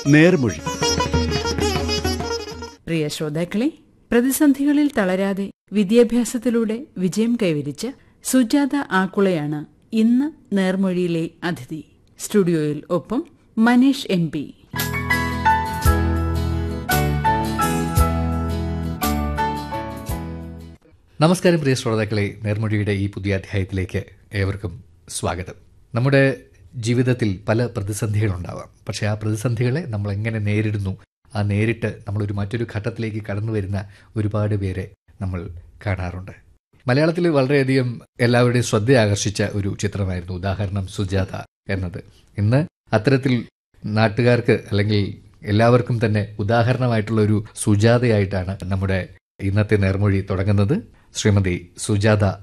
നേർമൊഴി പ്രിയ ശ്രോതാക്കളെ പ്രതിസന്ധികളിൽ തളരാതെ വിദ്യാഭ്യാസത്തിലൂടെ വിജയം കൈവരിച്ച സുജാത ആക്കുളയാണ് ഇന്ന് നേർമൊഴിയിലെ അതിഥി സ്റ്റുഡിയോയിൽ ഒപ്പം മനീഷ് എം പി നമസ്കാരം പ്രിയ ശ്രോതാക്കളെ നേർമൊഴിയുടെ ഈ പുതിയ അധ്യായത്തിലേക്ക് ഏവർക്കും സ്വാഗതം നമ്മുടെ ജീവിതത്തിൽ പല പ്രതിസന്ധികളുണ്ടാവാം പക്ഷേ ആ പ്രതിസന്ധികളെ നമ്മൾ എങ്ങനെ നേരിടുന്നു ആ നേരിട്ട് നമ്മളൊരു മറ്റൊരു ഘട്ടത്തിലേക്ക് കടന്നു വരുന്ന ഒരുപാട് പേരെ നമ്മൾ കാണാറുണ്ട് മലയാളത്തിൽ വളരെയധികം എല്ലാവരുടെയും ശ്രദ്ധ ആകർഷിച്ച ഒരു ചിത്രമായിരുന്നു ഉദാഹരണം സുജാത എന്നത് ഇന്ന് അത്തരത്തിൽ നാട്ടുകാർക്ക് അല്ലെങ്കിൽ എല്ലാവർക്കും തന്നെ ഉദാഹരണമായിട്ടുള്ള ഒരു സുജാതയായിട്ടാണ് നമ്മുടെ ഇന്നത്തെ നേർമൊഴി തുടങ്ങുന്നത് ശ്രീമതി സുജാത